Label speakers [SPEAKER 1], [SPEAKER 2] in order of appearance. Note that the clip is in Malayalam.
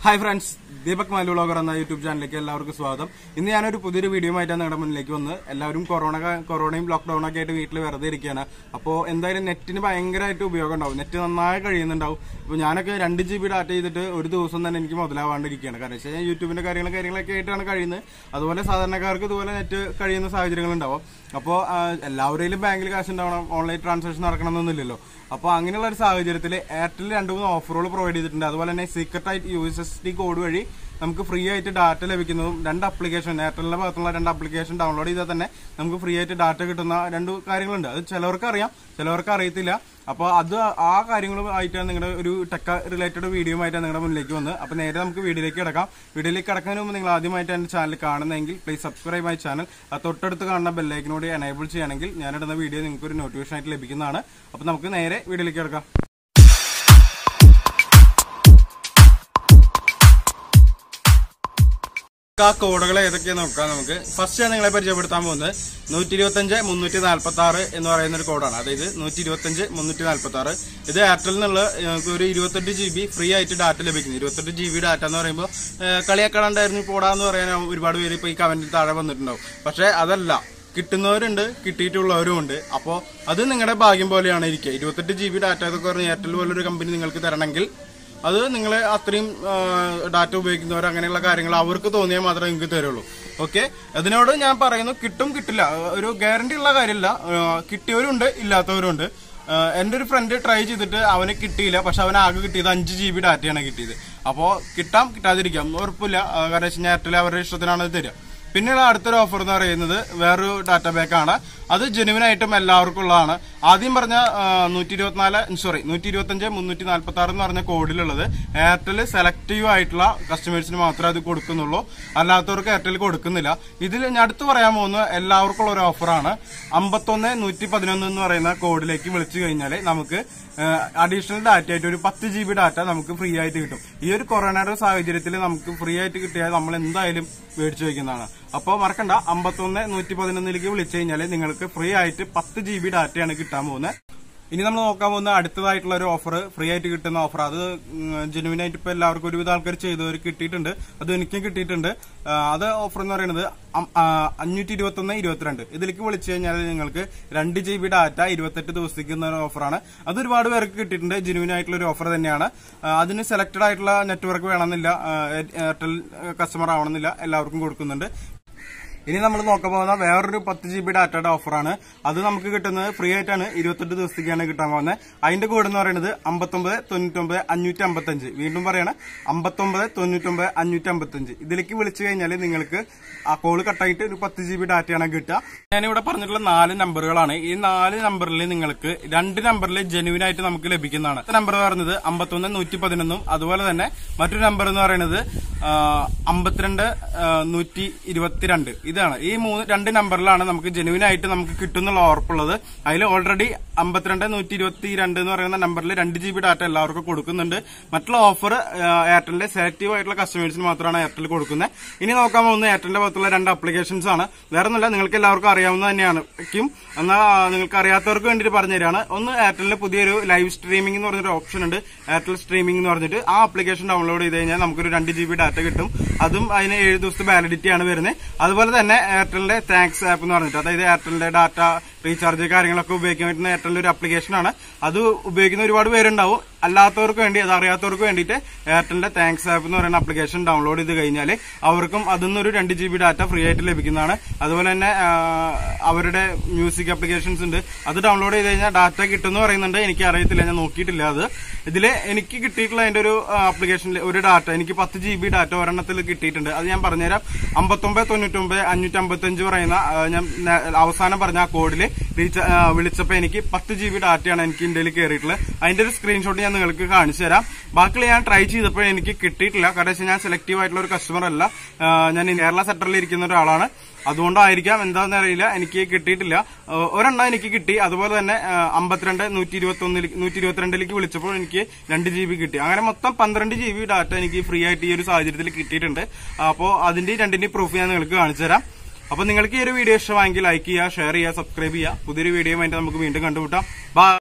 [SPEAKER 1] hi friends Deepak Malu vlogger എന്ന യൂട്യൂബ് ചാനലിലേക്ക് എല്ലാവർക്കും സ്വാഗതം ഇന്ന് ഞാനൊരു പുതിയൊരു വീഡിയോ ആയിട്ടാണ് നിങ്ങളുടെ മുന്നിലേക്ക് വന്ന് എല്ലാവരും കൊറോണ കൊറോണയും ലോക്ക്ഡൌൺ ഒക്കെ ആയിട്ട് വീട്ടിൽ വെറുതെ ഇരിക്കുകയാണ് അപ്പോൾ എന്തായാലും നെറ്റിന് ഭയങ്കരമായിട്ട് ഉപയോഗം ഉണ്ടാവും നെറ്റ് നന്നായി കഴിയുന്നുണ്ടാവും അപ്പോൾ ഞാനൊക്കെ രണ്ട് ജി ബി ഡാറ്റ ചെയ്തിട്ട് ഒരു ദിവസം തന്നെ എനിക്ക് മുതലാവാണ്ടിരിക്കുകയാണ് കാരണം വെച്ചാൽ ഞാൻ യൂട്യൂബിന്റെ കാര്യങ്ങളും കാര്യങ്ങളൊക്കെ ആയിട്ടാണ് കഴിയുന്നത് അതുപോലെ സാധാരണക്കാർക്ക് ഇതുപോലെ നെറ്റ് കഴിയുന്ന സാഹചര്യങ്ങൾ ഉണ്ടാവും അപ്പോൾ എല്ലാവരുടെയും ബാങ്കിൽ കാശ് ഉണ്ടാവണം ഓൺലൈൻ ട്രാൻസാക്ഷൻ നടക്കണമെന്നൊന്നുമില്ലല്ലോ അപ്പോൾ അങ്ങനെയുള്ള ഒരു സാഹചര്യത്തിൽ എയർടെൽ രണ്ട് മൂന്ന് ഓഫറുകൾ പ്രൊവൈഡ് ചെയ്തിട്ടുണ്ട് അതുപോലെ തന്നെ സീക്രട്ട് ആയിട്ട് U S S D code വഴി നമുക്ക് ഫ്രീ ആയിട്ട് ഡാറ്റ ലഭിക്കുന്നതും രണ്ട് അപ്ലിക്കേഷൻ എയർടെലിന്റെ ഭാഗത്തുള്ള രണ്ട് അപ്ലിക്കേഷൻ ഡൗൺലോഡ് ചെയ്താൽ തന്നെ നമുക്ക് ഫ്രീ ആയിട്ട് ഡാറ്റ കിട്ടുന്ന രണ്ട് കാര്യങ്ങളുണ്ട് അത് ചിലവർക്ക് അറിയാം ചിലവർക്ക് അറിയത്തില്ല അപ്പോൾ അത് ആ കാര്യങ്ങളുമായിട്ടാണ് നിങ്ങളുടെ ഒരു ടെക്ക റിലേറ്റഡ് വീഡിയോ ആയിട്ടാണ് നിങ്ങളുടെ മുന്നിലേക്ക് വന്ന് അപ്പോൾ നേരെ നമുക്ക് വീഡിയോയിലേക്ക് കിടക്കാം വീഡിയോയിലേക്ക് കിടക്കുന്നതിന് മുമ്പ് നിങ്ങൾ ആദ്യമായിട്ട് എൻ്റെ ചാനൽ കാണുന്നതെങ്കിൽ പ്ലീസ് സബ്സ്ക്രൈബ് മൈ ചാനൽ ആ തൊട്ടടുത്ത് കാണുന്ന ബെല്ലൈക്കിനോട് എനേബിൾ ചെയ്യുകയാണെങ്കിൽ ഞാനിടുന്ന വീഡിയോ നിങ്ങൾക്ക് ഒരു നോട്ടിഫിക്കേഷൻ ആയിട്ട് ലഭിക്കുന്നതാണ് അപ്പോൾ നമുക്ക് നേരെ വീഡിയോയിലേക്ക് കിടക്കാം ആ കോഡുകൾ ഏതൊക്കെയാന്ന് നോക്കാം നമുക്ക് ഫസ്റ്റ് ഞാൻ നിങ്ങളെ പരിചയപ്പെടുത്താൻ പോകുന്നത് നൂറ്റി ഇരുപത്തഞ്ച് മുന്നൂറ്റി നാല്പത്തി ആറ് എന്ന് പറയുന്ന ഒരു കോഡാണ് അതായത് നൂറ്റി ഇരുപത്തഞ്ച് മുന്നൂറ്റി നാല്പത്തി ആറ് ഇത് എയർടെലിൽ നിന്നുള്ള ഞങ്ങൾക്ക് ഒരു ഇരുപത്തെട്ട് ജി ബി ഫ്രീ ആയിട്ട് ഡാറ്റ ലഭിക്കുന്നു ഇരുപത്തെട്ട് ജി ബി ഡാറ്റ എന്ന് പറയുമ്പോൾ കളിയാക്കാണ്ടായിരുന്നു കോടാന്ന് പറയാൻ ഒരുപാട് പേര് ഇപ്പോൾ ഈ കമന്റിൽ താഴെ വന്നിട്ടുണ്ടാവും പക്ഷേ അതല്ല കിട്ടുന്നവരുണ്ട് കിട്ടിയിട്ടുള്ളവരും ഉണ്ട് അപ്പോൾ അത് നിങ്ങളുടെ ഭാഗ്യം പോലെയാണ് ഇരിക്കുക ഇരുപത്തെട്ട് ജി ബി ഡാറ്റ എന്നൊക്കെ പറഞ്ഞ് എയർടെൽ പോലൊരു കമ്പനി നിങ്ങൾക്ക് തരണമെങ്കിൽ അത് നിങ്ങൾ അത്രയും ഡാറ്റ ഉപയോഗിക്കുന്നവർ അങ്ങനെയുള്ള കാര്യങ്ങൾ അവർക്ക് തോന്നിയാൽ മാത്രമേ നിങ്ങൾക്ക് തരുള്ളൂ ഓക്കെ അതിനോട് ഞാൻ പറയുന്നു കിട്ടും കിട്ടില്ല ഒരു ഗ്യാരണ്ടി ഉള്ള കാര്യമില്ല കിട്ടിയവരുണ്ട് ഇല്ലാത്തവരുണ്ട് എന്റെ ഒരു ഫ്രണ്ട് ട്രൈ ചെയ്തിട്ട് അവന് കിട്ടിയില്ല പക്ഷെ അവന് ആകെ കിട്ടിയത് അഞ്ച് ജി ബി ഡാറ്റയാണ് കിട്ടിയത് അപ്പോൾ കിട്ടാം കിട്ടാതിരിക്കാം ഉറപ്പില്ല കാരണം വെച്ച് കഴിഞ്ഞാൽ എയർടെൽ അവരുടെ ഇഷ്ടത്തിനാണ് അത് തരിക പിന്നെയുള്ള അടുത്തൊരു ഓഫർ എന്ന് പറയുന്നത് വേറൊരു ഡാറ്റ പാക്ക് ആണ് അത് ജെനുവിൻ ആയിട്ടും എല്ലാവർക്കും ഉള്ളതാണ് ആദ്യം പറഞ്ഞ നൂറ്റി ഇരുപത്തിനാല് സോറി നൂറ്റി ഇരുപത്തഞ്ച് മുന്നൂറ്റി നാല്പത്തി ആറ് എന്ന് പറഞ്ഞ കോഡിലുള്ളത് എയർടെൽ സെലക്റ്റീവ് ആയിട്ടുള്ള കസ്റ്റമേഴ്സിന് മാത്രമേ അത് കൊടുക്കുന്നുള്ളൂ അല്ലാത്തവർക്ക് എയർടെൽ കൊടുക്കുന്നില്ല ഇതിൽ ഞാൻ അടുത്ത് പറയാൻ പോകുന്ന എല്ലാവർക്കും ഉള്ള ഒരു ഓഫറാണ് അമ്പത്തൊന്ന് നൂറ്റി പതിനൊന്ന് എന്ന് പറയുന്ന കോഡിലേക്ക് വിളിച്ചു കഴിഞ്ഞാൽ നമുക്ക് അഡീഷണൽ ഡാറ്റ ആയിട്ട് ഒരു പത്ത് ജി ബി ഡാറ്റ നമുക്ക് ഫ്രീ ആയിട്ട് കിട്ടും ഈ ഒരു കൊറോണയുടെ സാഹചര്യത്തിൽ നമുക്ക് ഫ്രീ ആയിട്ട് കിട്ടിയാൽ നമ്മൾ എന്തായാലും മേടിച്ചു വയ്ക്കുന്നതാണ് അപ്പോൾ മറക്കണ്ട അമ്പത്തൊന്ന് നൂറ്റി പതിനൊന്നിലേക്ക് വിളിച്ചു കഴിഞ്ഞാൽ നിങ്ങൾക്ക് ഫ്രീ ആയിട്ട് പത്ത് ജി ബി ഡാറ്റയാണ് കിട്ടാൻ പോകുന്നത് ഇനി നമ്മൾ നോക്കാൻ പോകുന്ന അടുത്തതായിട്ടുള്ള ഒരു ഓഫർ ഫ്രീ ആയിട്ട് കിട്ടുന്ന ഓഫർ അത് ജെനുവിൻ ആയിട്ട് ഇപ്പൊ എല്ലാവർക്കും ഒരുവിധ ആൾക്കാർ ചെയ്തവർ കിട്ടിയിട്ടുണ്ട് അത് എനിക്കും കിട്ടിയിട്ടുണ്ട് അത് ഓഫർ എന്ന് പറയുന്നത് അഞ്ഞൂറ്റി ഇരുപത്തി ഒന്ന് ഇരുപത്തിരണ്ട് ഇതിലേക്ക് വിളിച്ചു കഴിഞ്ഞാൽ നിങ്ങൾക്ക് രണ്ട് ജി ബി ഡാറ്റ ഇരുപത്തെട്ട് ദിവസത്തേക്ക് എന്ന ഓഫറാണ് അത് ഒരുപാട് പേർക്ക് കിട്ടിയിട്ടുണ്ട് ജെനുവിൻ ആയിട്ടുള്ള ഒരു ഓഫർ തന്നെയാണ് അതിന് സെലക്ടഡ് ആയിട്ടുള്ള നെറ്റ്വർക്ക് വേണമെന്നില്ല എയർടെൽ കസ്റ്റമർ ആവണമെന്നില്ല എല്ലാവർക്കും കൊടുക്കുന്നുണ്ട് ഇനി നമ്മൾ നോക്കാൻ പോകുന്ന വേറൊരു പത്ത് ജി ബി ഡാറ്റയുടെ ഓഫറാണ് അത് നമുക്ക് കിട്ടുന്നത് ഫ്രീ ആയിട്ടാണ് ഇരുപത്തെട്ട് ദിവസത്തേക്കാണ് കിട്ടാൻ പോകുന്നത് അതിന്റെ കോഡ് എന്ന് പറയുന്നത് അമ്പത്തൊമ്പത് തൊണ്ണൂറ്റൊമ്പത് അഞ്ഞൂറ്റി അമ്പത്തഞ്ച് വീണ്ടും പറയണം അമ്പത്തൊമ്പത് തൊണ്ണൂറ്റൊമ്പത് അഞ്ഞൂറ്റി അമ്പത്തഞ്ച് ഇതിലേക്ക് വിളിച്ചു കഴിഞ്ഞാൽ നിങ്ങൾക്ക് ആ കോള് കട്ടായിട്ട് ഒരു പത്ത് ജി ബി ഡാറ്റയാണ് കിട്ടുക ഞാനിവിടെ പറഞ്ഞിട്ടുള്ള നാല് നമ്പറുകളാണ് ഈ നാല് നമ്പറിൽ നിങ്ങൾക്ക് രണ്ട് നമ്പറിൽ ജെനുവിൻ ആയിട്ട് നമുക്ക് ലഭിക്കുന്നതാണ് നമ്പർ പറയുന്നത് അമ്പത്തൊന്ന് നൂറ്റി പതിനൊന്നും അതുപോലെ തന്നെ മറ്റൊരു നമ്പർ എന്ന് പറയുന്നത് അമ്പത്തിരണ്ട് നൂറ്റി ഇരുപത്തിരണ്ട് ഇതാണ് ഈ മൂന്ന് രണ്ട് നമ്പറിലാണ് നമുക്ക് ജെനുവിൻ ആയിട്ട് നമുക്ക് കിട്ടുന്നുള്ള ഉറപ്പുള്ളത് അതിൽ ഓൾറെഡി അമ്പത്തിരണ്ട് നൂറ്റി ഇരുപത്തി രണ്ട് എന്ന് പറയുന്ന നമ്പറിൽ രണ്ട് ജി ബി ഡാറ്റ എല്ലാവർക്കും കൊടുക്കുന്നുണ്ട് മറ്റുള്ള ഓഫർ എയർടെലിന്റെ സെലക്റ്റീവ് ആയിട്ടുള്ള കസ്റ്റമേഴ്സിന് മാത്രമാണ് എയർടെൽ കൊടുക്കുന്നത് ഇനി നോക്കാൻ പോകുന്ന എയർടെലിന്റെ ഭാഗത്തുള്ള രണ്ട് അപ്ലിക്കേഷൻസ് ആണ് വേറെ ഒന്നുമില്ല നിങ്ങൾക്ക് എല്ലാവർക്കും അറിയാവുന്ന തന്നെയാണ് എന്നാൽ നിങ്ങൾക്ക് അറിയാത്തവർക്ക് വേണ്ടിയിട്ട് പറഞ്ഞുതരാണ് ഒന്ന് എയർടെലിന്റെ പുതിയൊരു ലൈവ് സ്ട്രീമിംഗ് എന്ന് പറഞ്ഞൊരു ഓപ്ഷൻ ഉണ്ട് എയർടെൽ സ്ട്രീമിംഗ് എന്ന് പറഞ്ഞിട്ട് ആ ആപ്ലിക്കേഷൻ ഡൗൺലോഡ് ചെയ്ത് കഴിഞ്ഞാൽ നമുക്കൊരു രണ്ട് ജി ബി ഡാറ്റ കിട്ടും അതും അതിന് ഏഴ് ദിവസത്തെ വാലിഡിറ്റി ആണ് വരുന്നത് അതുപോലെ തന്നെ എയർടെലിന്റെ താങ്ക്സ് ആപ്പ് എന്ന് പറഞ്ഞിട്ട് അതായത് എയർടെലിന്റെ ഡാറ്റ റീചാർജ് കാര്യങ്ങളൊക്കെ ഉപയോഗിക്കാൻ പറ്റുന്ന എയർടെലിന്റെ ഒരു ആപ്ലിക്കേഷൻ ആണ് അത് ഉപയോഗിക്കുന്ന ഒരുപാട് പേരുണ്ടാവും അല്ലാത്തവർക്ക് വേണ്ടി അത് അറിയാത്തവർക്ക് വേണ്ടിയിട്ട് എയർടെലിന്റെ താങ്ക്സ് ആപ്പ് എന്ന് പറയുന്ന ആപ്ലിക്കേഷൻ ഡൗൺലോഡ് ചെയ്ത് കഴിഞ്ഞാൽ അവർക്കും അതിൽ നിന്നൊരു രണ്ട് ജി ബി ഡാറ്റ ഫ്രീ ആയിട്ട് ലഭിക്കുന്നതാണ് അതുപോലെ തന്നെ അവരുടെ മ്യൂസിക് ആപ്ലിക്കേഷൻസ് ഉണ്ട് അത് ഡൗൺലോഡ് ചെയ്ത് കഴിഞ്ഞാൽ ഡാറ്റ കിട്ടുമെന്ന് പറയുന്നുണ്ട് എനിക്ക് അറിയത്തില്ല ഞാൻ നോക്കിയിട്ടില്ല അത് ഇതിൽ എനിക്ക് കിട്ടിയിട്ടുള്ള അതിന്റെ ഒരു ആപ്ലിക്കേഷനിൽ ഒരു ഡാറ്റ എനിക്ക് പത്ത് ജി ബി ഡാറ്റ ഒരെണ്ണത്തിൽ കിട്ടിയിട്ടുണ്ട് അത് ഞാൻ പറഞ്ഞുതരാം അമ്പത്തൊമ്പത് തൊണ്ണൂറ്റൊമ്പത് അഞ്ഞൂറ്റി അമ്പത്തഞ്ച് പറയുന്ന ഞാൻ അവസാനം പറഞ്ഞ ആ കോഡിൽ റീച്ച് വിളിച്ചപ്പോൾ എനിക്ക് പത്ത് ജി ബി ഡാറ്റയാണ് എനിക്ക് ഇന്ത്യയിൽ കയറിയിട്ടുള്ളത് അതിന്റെ ഒരു സ്ക്രീൻഷോട്ട് ഞാൻ നിങ്ങൾക്ക് കാണിച്ചു തരാം ബാക്കി ഞാൻ ട്രൈ ചെയ്തപ്പോൾ എനിക്ക് കിട്ടിയിട്ടില്ല കാരണം വെച്ചാൽ ഞാൻ സെലക്റ്റീവ് ആയിട്ടുള്ള ഒരു കസ്റ്റമർ അല്ല ഞാൻ കേരള സെക്ടറിൽ ഇരിക്കുന്ന ഒരാളാണ് അതുകൊണ്ടായിരിക്കാം എന്താണെന്ന് അറിയില്ല എനിക്ക് കിട്ടിയിട്ടില്ല ഒരെണ്ണം എനിക്ക് കിട്ടി അതുപോലെ തന്നെ അമ്പത്തിരണ്ട് നൂറ്റി ഇരുപത്തി ഒന്നിൽ നൂറ്റി ഇരുപത്തിരണ്ടിലേക്ക് വിളിച്ചപ്പോൾ എനിക്ക് രണ്ട് ജി ബി കിട്ടി അങ്ങനെ മൊത്തം പന്ത്രണ്ട് ജി ബി ഡാറ്റ എനിക്ക് ഫ്രീ ആയിട്ട് ഈ ഒരു സാഹചര്യത്തിൽ കിട്ടിയിട്ടുണ്ട് അപ്പോൾ അതിന്റെ രണ്ടിന്റെ പ്രൂഫ് ഞാൻ നിങ്ങൾക്ക് കാണിച്ചു തരാം അപ്പൊ നിങ്ങൾക്ക് ഈ ഒരു വീഡിയോ ഇഷ്ടമായെങ്കിൽ ലൈക്ക് ചെയ്യുക ഷെയർ ചെയ്യുക സബ്സ്ക്രൈബ് ചെയ്യുക പുതിയൊരു വീഡിയോ ആയിട്ട് നമുക്ക് വീണ്ടും കണ്ടുമുട്ടാം ബൈ